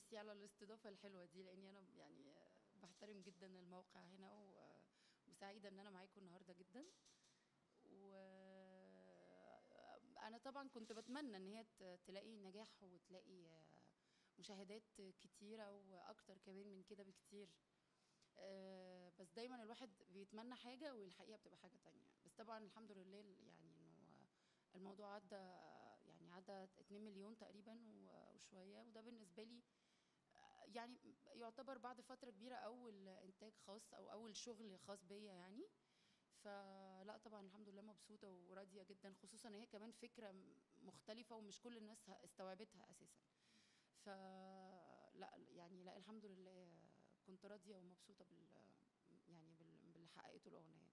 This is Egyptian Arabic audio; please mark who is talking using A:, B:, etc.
A: ميرسي على الاستضافة الحلوة دي لأني أنا يعني بحترم جدا الموقع هنا و- وسعيدة إن أنا معاكم النهاردة جدا وأنا طبعا كنت بتمنى إن هي ت- تلاقي نجاح وتلاقي مشاهدات كتيرة وأكتر كمان من كده بكتير آه، بس دايما الواحد بيتمنى حاجة والحقيقة بتبقى حاجة تانية بس طبعا الحمد لله يعني إنه الموضوع عدى يعني عدى 2 مليون تقريبا و- وشوية وده بالنسبة لي يعني يعتبر بعد فترة كبيرة أول إنتاج خاص أو أول شغل خاص بيا يعني فلا طبعا الحمد لله مبسوطة وراضية جدا خصوصا إن هي كمان فكرة مختلفة ومش كل الناس استوعبتها أساسا فلا يعني لا الحمد لله كنت راضية ومبسوطة بال يعني بال- باللي حققته الأغنية